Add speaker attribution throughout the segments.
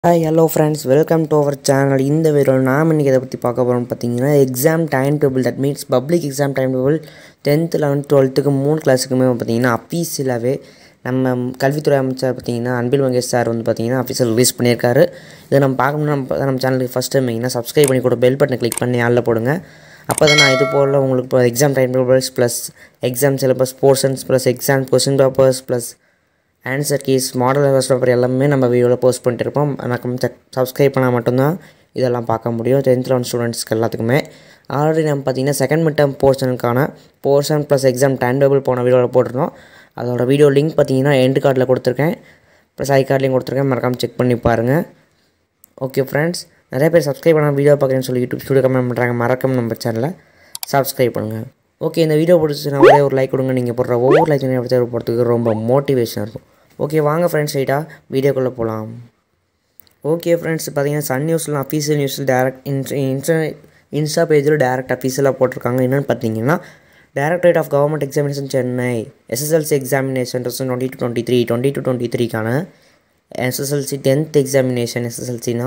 Speaker 1: hi hello friends welcome to our channel இந்த வீடியோவில் நாம் இன்றைக்கி இதை பற்றி பார்க்க போகிறோம்னு பார்த்தீங்கன்னா exam time table that means public exam time table tenth eleventh டுவெல்த்துக்கு மூணு கிளாஸுக்குமே பார்த்தீங்கன்னா அஃபீஷியலாகவே நம்ம கல்வித்துறை அமைச்சர் பார்த்தீங்கன்னா அன்பில் மகேஷ் சார் வந்து பார்த்தீங்கன்னா அஃபீஷியல் ரிலீஸ் பண்ணியிருக்காரு இதை நம்ம பார்க்கணும்னா நம்ம நம்ம சேனலுக்கு ஃபஸ்ட் டைம் வைங்கன்னா சப்ஸ்கிரைப் பண்ணி கூட பெல் பட்டனை கிளிக் பண்ணி ஆளில் போடுங்க அப்போ தான் நான் இது போல் உங்களுக்கு இப்போ exam time tables plus exam syllabus portions plus exam question papers plus answer keys model question paper எல்லாமே நம்ம வீடியோவில் போஸ்ட் பண்ணிட்டு இருப்போம் எனக்கு செக் சப்ஸ்கிரைப் பண்ணால் மட்டும்தான் இதெல்லாம் பார்க்க முடியும் டென்த் லெவன் ஸ்டூடெண்ட்ஸ்க்கு எல்லாத்துக்குமே ஆல்ரெடி நம்ம பார்த்தீங்கன்னா செகண்ட் மிட் டேர்ம் போர்ஷனுக்கான portion plus exam time table போன வீடியோவில் போட்டிருந்தோம் அதோட வீடியோ லிங்க் பார்த்தீங்கன்னா எண்டு கார்டில் கொடுத்துருக்கேன் ப்ளஸ் ஐ கார்ட்லேயும் கொடுத்துருக்கேன் மறக்காமல் செக் பண்ணி பாருங்கள் ஓகே ஃப்ரெண்ட்ஸ் நிறைய பேர் சப்ஸ்கிரைப் பண்ணால் வீடியோ பார்க்குறேன்னு சொல்லி யூடியூப் ஸ்டூடியோ கமெண்ட் பண்ணுறாங்க மறக்காம நம்ம சேனலை சப்ஸ்கிரைப் பண்ணுங்கள் ஓகே இந்த வீடியோ பிடிச்சிச்சுன்னா ஒரே ஒரு லைக் கொடுங்க நீங்கள் போடுற ஒவ்வொரு லைக் எடுத்து போகிறதுக்கு ரொம்ப மோட்டிவேஷனாக இருக்கும் ஓகே வாங்க ஃப்ரெண்ட்ஸ் ரைட்டாக வீடியோக்குள்ளே போகலாம் ஓகே ஃப்ரெண்ட்ஸ் பார்த்தீங்கன்னா சன் நியூஸில் அஃபீஷியல் நியூஸில் டேரக்ட் இன்ஸ்டா இன்ஸ்டா பேஜில் டேரக்ட் அஃபீஷியலாக போட்டிருக்காங்க என்னென்னு பார்த்தீங்கன்னா directorate of government examination Chennai SSLC examination twenty two twenty three twenty two twenty த்ரீக்கான எஸ்எஸ்எல்சி டென்த் எக்ஸாமினேஷன் எஸ்எஸ்எல்சினா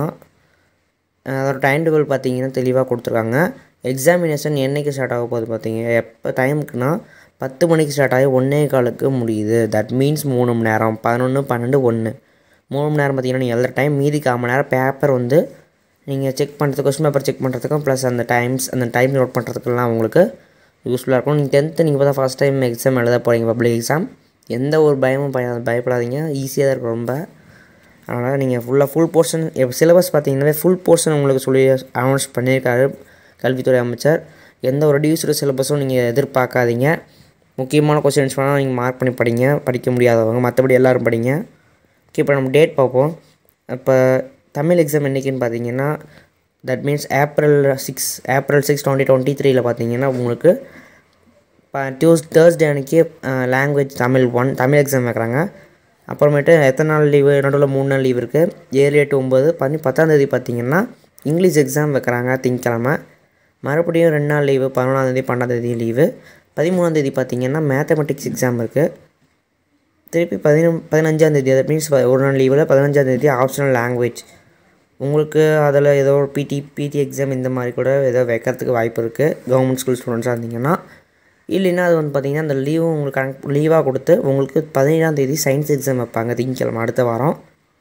Speaker 1: அதோட டைம் டேபிள் பார்த்தீங்கன்னா தெளிவாக கொடுத்துருக்காங்க எக்ஸாமினேஷன் என்றைக்கு ஸ்டார்ட் ஆக போகுது பார்த்தீங்க எப்போ டைமுக்குன்னா பத்து மணிக்கு ஸ்டார்ட் ஆகி ஒன்றே காலுக்கு முடியுது தட் மீன்ஸ் மூணு மணி நேரம் பதினொன்று பன்னெண்டு ஒன்று மூணு மணி நேரம் பார்த்தீங்கன்னா நீங்கள் எல்லா டைம் மீதி கால் மணி நேரம் பேப்பர் வந்து நீங்கள் செக் பண்ணுறதுக்கு கொஸ்டின் பேப்பர் செக் பண்ணுறதுக்கும் ப்ளஸ் அந்த டைம்ஸ் அந்த டைம் நோட் பண்ணுறதுக்கெல்லாம் உங்களுக்கு யூஸ்ஃபுல்லாக இருக்கும் நீங்கள் டென்த்து நீங்கள் பார்த்தா ஃபஸ்ட் டைம் எக்ஸாம் எழுத போகிறீங்க பப்ளிக் எக்ஸாம் எந்த ஒரு பயமும் பய பயப்படாதீங்க ஈஸியாக தான் இருக்கும் ரொம்ப அதனால் நீங்கள் ஃபுல்லாக ஃபுல் போர்ஷன் சிலபஸ் பார்த்தீங்கன்னாவே ஃபுல் போர்ஷன் உங்களுக்கு சொல்லி அனௌன்ஸ் பண்ணியிருக்காரு கல்வித்துறை அமைச்சர் எந்த ஒரு டியூஸ்டு சிலபஸும் நீங்கள் எதிர்பார்க்காதீங்க முக்கியமான கொஸ்டின்ஸ் வேணால் நீங்கள் மார்க் பண்ணி படிங்க படிக்க முடியாதவங்க மற்றபடி எல்லோரும் படிங்க ஓகே இப்போ நம்ம டேட் பார்ப்போம் இப்போ தமிழ் எக்ஸாம் என்றைக்குன்னு பார்த்தீங்கன்னா that means April six April six twenty twenty த்ரீல பார்த்தீங்கன்னா உங்களுக்கு இப்போ டியூஸ் தேர்ஸ்டே அன்றைக்கி language Tamil one Tamil exam வைக்கிறாங்க அப்புறமேட்டு எத்தனை நாள் லீவு நடுவில் மூணு நாள் லீவ் இருக்குது ஏழு எட்டு ஒம்பது பண்ணி பத்தாந்தேதி பார்த்தீங்கன்னா இங்கிலீஷ் எக்ஸாம் வைக்கிறாங்க திங்கக்கிழமை மறுபடியும் ரெண்டு நாள் லீவு பதினொன்றாந்தேதி பன்னெண்டாந்தேதி லீவு பதிமூணாந்தேதி பார்த்தீங்கன்னா மேத்தமெட்டிக்ஸ் எக்ஸாம் இருக்குது திருப்பி பதின பதினஞ்சாந்தேதி அது மீன்ஸ் ஒரு நாள் லீவில் பதினஞ்சாந்தேதி ஆப்ஷனல் லாங்குவேஜ் உங்களுக்கு அதில் ஏதோ ஒரு பிடி பிடி எக்ஸாம் இந்த மாதிரி கூட ஏதோ வைக்கிறதுக்கு வாய்ப்பு இருக்குது கவர்மெண்ட் ஸ்கூல் ஸ்டூடெண்ட்ஸாக இருந்தீங்கன்னா இல்லைன்னா அது வந்து பார்த்திங்கன்னா அந்த லீவும் உங்களுக்கு கணக்கு லீவாக கொடுத்து உங்களுக்கு பதினேழாம் தேதி சயின்ஸ் எக்ஸாம் வைப்பாங்க திங்கக்கிழமை அடுத்த வாரம்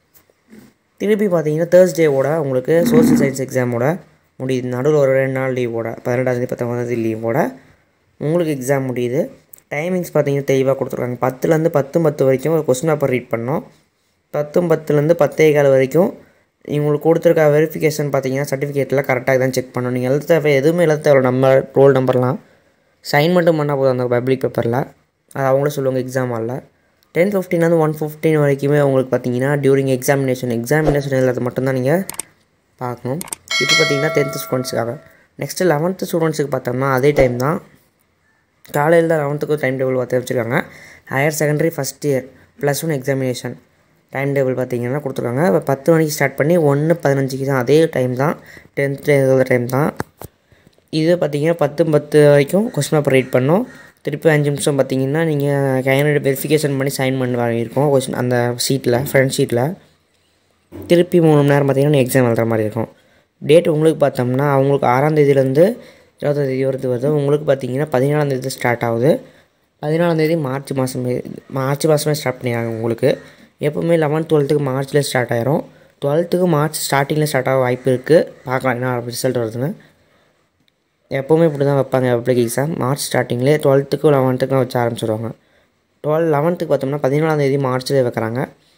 Speaker 1: திருப்பி பார்த்தீங்கன்னா தேர்ஸ்டேவோட உங்களுக்கு சோஷியல் சயின்ஸ் எக்ஸாமோட முடியுது நடுவில் ஒரு ரெண்டு நாள் லீவோட பதினெட்டாந்தேதி பத்தொம்பதாந்தேதி லீவோட உங்களுக்கு எக்ஸாம் முடியுது டைமிங்ஸ் பார்த்தீங்கன்னா தெளிவாக கொடுத்துருக்காங்க பத்துலேருந்து பத்து பத்து வரைக்கும் ஒரு கொஸ்டின் பேப்பர் ரீட் பண்ணோம் பத்தும் பத்துலேருந்து பத்தே கால் வரைக்கும் உங்களுக்கு கொடுத்துருக்க வெரிஃபிகேஷன் பார்த்தீங்கன்னா சர்டிஃபிகேட்டில் கரெக்டாக தான் செக் பண்ணணும் நீங்கள் எழுத தேவை எதுவுமே எழுத தேவை நம்பர் ரோல் நம்பர்லாம் சைன் மட்டும் பண்ணால் போதும் அந்த பப்ளிக் பேப்பரில் அது அவங்களே சொல்லுவாங்க எக்ஸாம் ஆளில் டென் ஃபிஃப்டின்லேருந்து ஒன் ஃபிஃப்டின் வரைக்குமே உங்களுக்கு பார்த்தீங்கன்னா டியூரிங் எக்ஸாமினேஷன் எக்ஸாமினேஷன் எழுதுறது மட்டும்தான் நீங்கள் பார்க்கணும் இப்போ பார்த்தீங்கன்னா டென்த்து ஸ்டூடெண்ட்ஸுக்காக நெக்ஸ்ட்டு லெவன்த்து ஸ்டூடெண்ட்ஸுக்கு பார்த்தோம்னா அதே டைம் தான் காலையில் தான் லெவன்த்துக்கும் டைம் டேபிள் பார்த்து வச்சுருக்காங்க higher secondary first year plus one examination time table பார்த்தீங்கன்னா கொடுத்துருக்காங்க இப்போ பத்து மணிக்கு ஸ்டார்ட் பண்ணி ஒன்று பதினஞ்சுக்கு தான் அதே டைம் தான் டென்த்து எழுதுகிற டைம் தான் இது பார்த்தீங்கன்னா பத்து பத்து வரைக்கும் கொஸ்டின் பேப்பர் ரீட் பண்ணோம் திருப்பி அஞ்சு நிமிஷம் பார்த்தீங்கன்னா நீங்கள் கேண்டிடேட் வெரிஃபிகேஷன் பண்ணி சைன் பண்ணி வாங்கியிருக்கோம் கொஸ்டின் அந்த ஷீட்டில் ஃப்ரண்ட் ஷீட்டில் திருப்பி மூணு மணி நேரம் பார்த்தீங்கன்னா எக்ஸாம் எழுதுற மாதிரி இருக்கும் டேட் உங்களுக்கு பார்த்தோம்னா அவங்களுக்கு ஆறாம் தேதியிலேருந்து இருபத்தாந்தேதி வருது வருது உங்களுக்கு பார்த்தீங்கன்னா பதினேழாந்தேதி ஸ்டார்ட் ஆகுது பதினாலாந்தேதி மார்ச் மாதம் மார்ச் மாதமே ஸ்டார்ட் பண்ணிடுறாங்க உங்களுக்கு எப்போவுமே லெவன்த் டுவெல்த்துக்கு மார்ச்சில் ஸ்டார்ட் ஆயிரும் டுவெல்த்துக்கு மார்ச் ஸ்டார்டிங்கில் ஸ்டார்ட் ஆக வாய்ப்பு இருக்குது பார்க்கலாம் என்ன ரிசல்ட் வருதுன்னு எப்போவுமே இப்படி தான் வைப்பாங்க பப்ளிக் எக்ஸாம் மார்ச் ஸ்டார்டிங்லேயே டுவெல்த்துக்கும் லெவன்த்துக்கும் வச்சு ஆரம்பிச்சிடுவாங்க டுவெல் லெவன்த்துக்கு பார்த்தோம்னா பதினாலாந்தேதி மார்ச்சில் வைக்கிறாங்க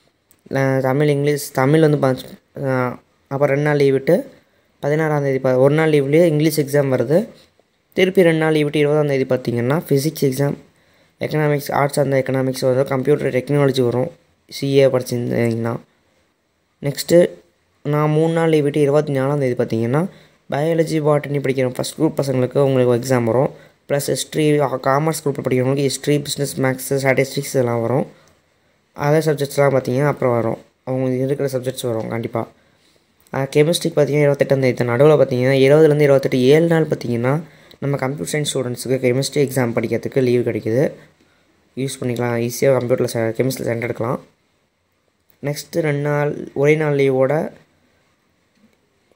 Speaker 1: தமிழ் இங்கிலீஷ் தமிழ் வந்து அப்புறம் ரெண்டு நாள் லீவ் விட்டு பதினாறாந்தேதி ப ஒரு நாள் லீவ்லேயே இங்கிலீஷ் எக்ஸாம் வருது திருப்பி ரெண்டு நாள் லீவ் விட்டு இருபதாந்தேதி பார்த்திங்கன்னா ஃபிசிக்ஸ் எக்ஸாம் எக்கனாமிக்ஸ் ஆர்ட்ஸ் அந்த எக்கனாமிக்ஸ் வரும் கம்ப்யூட்டர் டெக்னாலஜி வரும் சிஏ படிச்சிருந்தீங்கன்னா நெக்ஸ்ட்டு நான் மூணு நாள் லீவ் விட்டு இருபத்தி நாலாந்தேதி பார்த்தீங்கன்னா பயாலஜி பாட்டனி படிக்கிற ஃபஸ்ட் குரூப் பசங்களுக்கு உங்களுக்கு எக்ஸாம் வரும் ப்ளஸ் ஹிஸ்ட்ரி காமர்ஸ் குரூப்பில் படிக்கிறவங்களுக்கு ஹிஸ்ட்ரி பிஸ்னஸ் மேக்ஸு ஸ்டாட்டிஸ்டிக்ஸ் இதெல்லாம் வரும் அதர் சப்ஜெக்ட்ஸ்லாம் பார்த்தீங்கன்னா அப்புறம் வரும் அவங்க இருக்கிற சப்ஜெக்ட்ஸ் வரும் கண்டிப்பாக கெமிஸ்ட்ரிக்கு பார்த்தீங்கன்னா இருபத்தெட்டாந்தேதி தான் நடுவில் பார்த்தீங்கன்னா இருபதுலேருந்து இருபத்தெட்டு ஏழு நாள் பார்த்தீங்கன்னா நம்ம கம்ப்யூட்டர் சயின்ஸ் ஸ்டூடெண்ட்ஸுக்கு கெமிஸ்ட்ரி எக்ஸாம் படிக்கிறதுக்கு லீவ் கிடைக்குது யூஸ் பண்ணிக்கலாம் ஈஸியாக கம்ப்யூட்டரில் கெமிஸ்ட்ரி சென்டர் எடுக்கலாம் நெக்ஸ்ட்டு ரெண்டு நாள் ஒரே நாள் லீவோட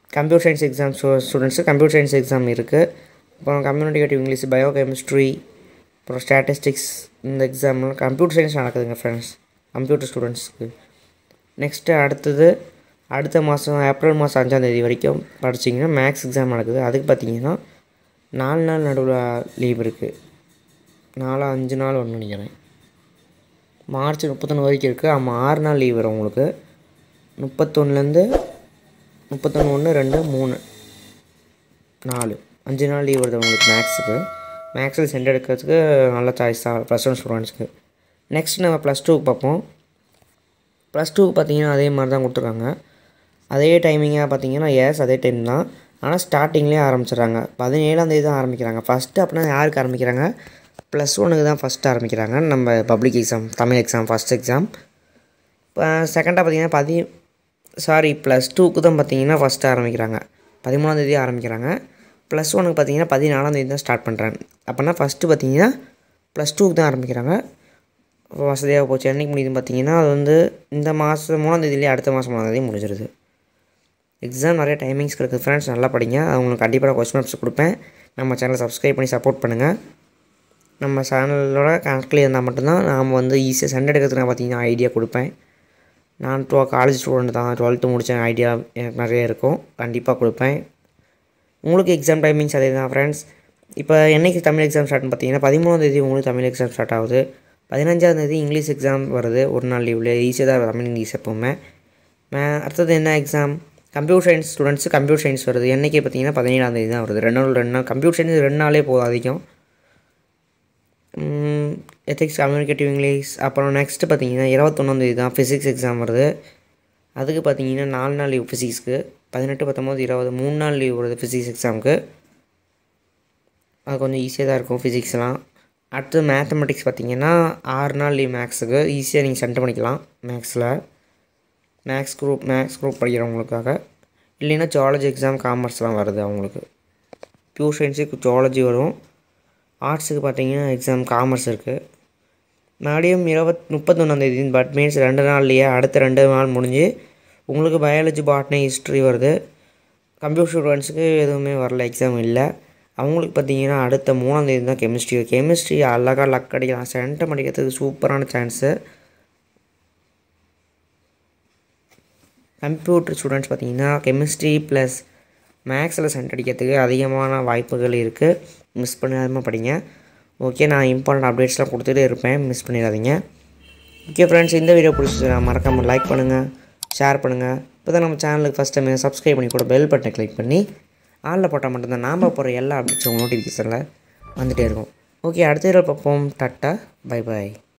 Speaker 1: computer science exam students computer science exam இருக்குது அப்புறம் கம்யூனிகேட்டிவ் இங்கிலீஷ் பயோ கெமிஸ்ட்ரி அப்புறம் ஸ்டாட்டிஸ்டிக்ஸ் இந்த எக்ஸாம்லாம் கம்ப்யூட்டர் சயின்ஸ் நடக்குதுங்க ஃப்ரெண்ட்ஸ் கம்ப்யூட்டர் ஸ்டூடெண்ட்ஸ்க்கு நெக்ஸ்ட்டு அடுத்தது அடுத்த மாதம் ஏப்ரல் மாதம் அஞ்சாந்தேதி வரைக்கும் படிச்சிங்கன்னா மேக்ஸ் எக்ஸாம் நடக்குது அதுக்கு பார்த்தீங்கன்னா நாலு நாள் நடுவில் லீவ் இருக்குது நாலு அஞ்சு நாள் ஒன்று நினைக்கிறேன் மார்ச் முப்பத்தொன்று வரைக்கும் இருக்குது ஆமாம் ஆறு நாள் லீவ் வரும் உங்களுக்கு முப்பத்தொன்னுலேருந்து முப்பத்தொன்று ஒன்று ரெண்டு மூணு நாலு அஞ்சு நாள் லீவ் வருது உங்களுக்கு மேக்ஸுக்கு மேக்ஸில் சென்ட் எடுக்கிறதுக்கு நல்ல சாய்ஸ் தான் ப்ளஸ் ஒன் ஸ்டூடெண்ட்ஸ்க்கு நெக்ஸ்ட் நம்ம ப்ளஸ் டூக்கு பார்ப்போம் ப்ளஸ் டூக்கு பார்த்தீங்கன்னா அதே மாதிரி தான் கொடுத்துருக்காங்க அதே டைமிங்காக பார்த்தீங்கன்னா எஸ் அதே டைம் தான் ஆனால் ஸ்டார்டிங்லேயே ஆரம்பிச்சிடுறாங்க பதினேழாந்தேதி தான் ஆரம்பிக்கிறாங்க ஃபஸ்ட்டு அப்படின்னா யாருக்கு ஆரம்பிக்கிறாங்க ப்ளஸ் ஒனுக்கு தான் ஃபஸ்ட்டு ஆரம்பிக்கிறாங்க நம்ம public exam Tamil exam first exam இப்போ செகண்டாக பார்த்தீங்கன்னா பதி சாரி ப்ளஸ் டூக்கு தான் பார்த்தீங்கன்னா ஃபஸ்ட்டு ஆரம்பிக்கிறாங்க பதிமூணாந்தேதி ஆரம்பிக்கிறாங்க ப்ளஸ் ஒனுக்கு பார்த்தீங்கன்னா பதினாலாந்தேதி தான் ஸ்டார்ட் பண்ணுறாங்க அப்படின்னா ஃபஸ்ட்டு பார்த்தீங்கன்னா ப்ளஸ் டூக்கு தான் ஆரம்பிக்கிறாங்க வசதியாக போச்சு என்றைக்கு முடியுதுன்னு பார்த்தீங்கன்னா அது வந்து இந்த மாதம் மூணாந்தேதியிலே அடுத்த மாதம் மூணாந்தேதி முடிஞ்சிருது எக்ஸாம் நிறைய டைமிங்ஸ் இருக்குது ஃப்ரெண்ட்ஸ் நல்லா படிங்க அவங்களுக்கு கண்டிப்பாக கொஸ்டின் பேப்பர்ஸ் கொடுப்பேன் நம்ம சேனலை சப்ஸ்கிரைப் பண்ணி சப்போர்ட் பண்ணுங்கள் நம்ம சேனலோட கனெக்டில் இருந்தால் மட்டும்தான் நாம் வந்து ஈஸியாக சென்ட் எடுக்கிறதுக்கு நான் பார்த்தீங்கன்னா ஐடியா கொடுப்பேன் நான் டுவெல் காலேஜ் ஸ்டூடெண்ட் தான் டுவெல்த்து முடித்த ஐடியா எனக்கு நிறைய இருக்கும் கண்டிப்பாக கொடுப்பேன் உங்களுக்கு எக்ஸாம் டைமிங்ஸ் அதே தான் ஃப்ரெண்ட்ஸ் இப்போ என்றைக்கு தமிழ் எக்ஸாம் ஸ்டார்ட்னு பார்த்தீங்கன்னா பதிமூணாந்தேதி உங்களுக்கு தமிழ் எக்ஸாம் ஸ்டார்ட் ஆகுது பதினஞ்சாந்தேதி இங்கிலீஷ் எக்ஸாம் வருது ஒரு நாள் லீவில் ஈஸியாக தான் தமிழ் இங்கிலீஷ் எப்போவுமே மே அடுத்தது என்ன exam computer science students computer science வருது என்றைக்கு பார்த்தீங்கன்னா பதினேழாந்தேதி தான் வருது ரெண்டு நாள் ரெண்டு நாள் கம்ப்யூட்டர் சயின்ஸ் ரெண்டு நாளே போதும் அதிகம் எத்திக்ஸ் கம்யூனிகேட்டிவ் இங்கிலீஷ் அப்புறம் நெக்ஸ்ட்டு பார்த்தீங்கன்னா இருபத்தொன்னாந்தேதி தான் ஃபிசிக்ஸ் எக்ஸாம் வருது அதுக்கு பார்த்தீங்கன்னா நாலு நாள் லீவ் ஃபிசிக்ஸ்க்கு பதினெட்டு பத்தொம்போது இருபது மூணு நாள் லீவ் வருது ஃபிசிக்ஸ் எக்ஸாமுக்கு அது கொஞ்சம் ஈஸியாக தான் இருக்கும் ஃபிசிக்ஸ்லாம் அடுத்து மேத்தமெட்டிக்ஸ் பார்த்தீங்கன்னா ஆறு நாள் லீவ் மேக்ஸுக்கு ஈஸியாக நீங்கள் சென்டர் பண்ணிக்கலாம் மேக்ஸில் மேக்ஸ் குரூப் மேக்ஸ் குரூப் படிக்கிறவங்களுக்காக இல்லைன்னா ஜுவாலஜி எக்ஸாம் காமர்ஸ்லாம் வருது அவங்களுக்கு பியூர் சயின்ஸுக்கு ஜுவாலஜி வரும் ஆர்ட்ஸுக்கு பார்த்தீங்கன்னா எக்ஸாம் காமர்ஸ் இருக்குது மறுபடியும் இருபத் முப்பத்தொன்னாந்தேதி பட் மீன்ஸ் ரெண்டு நாள்லையே அடுத்த ரெண்டு நாள் முடிஞ்சு உங்களுக்கு பயாலஜி பாட்னி ஹிஸ்ட்ரி வருது கம்ப்யூட்டர் ஸ்டூடெண்ட்ஸுக்கு எதுவுமே வரல எக்ஸாம் இல்லை அவங்களுக்கு பார்த்தீங்கன்னா அடுத்த மூணாந்தேதி தான் கெமிஸ்ட்ரி கெமிஸ்ட்ரி அழகாக லக் அடிக்கலாம் சென்டம் அடிக்கிறதுக்கு சூப்பரான சான்ஸு கம்ப்யூட்டர் ஸ்டூடெண்ட்ஸ் பார்த்தீங்கன்னா கெமிஸ்ட்ரி ப்ளஸ் மேக்ஸில் சென்ட் அடிக்கிறதுக்கு அதிகமான வாய்ப்புகள் இருக்குது மிஸ் பண்ணாமல் படிங்க ஓகே நான் இம்பார்ட்டன்ட் அப்டேட்ஸ்லாம் கொடுத்துட்டே இருப்பேன் மிஸ் பண்ணிடாதீங்க ஓகே ஃப்ரெண்ட்ஸ் இந்த வீடியோ பிடிச்சி மறக்காமல் லைக் பண்ணுங்கள் ஷேர் பண்ணுங்கள் இப்போ தான் நம்ம சேனலுக்கு ஃபஸ்ட் டைம் சப்ஸ்கிரைப் பண்ணி கூட பெல் பட்டனை கிளிக் பண்ணி ஆளில் போட்டால் மட்டும்தான் நாம் போகிற எல்லா அப்டேட்ஸும் நோட்டிஃபிகேஷனில் வந்துகிட்டே இருக்கும் ஓகே அடுத்த வீடியோ பார்ப்போம் டாட்டா பை பாய்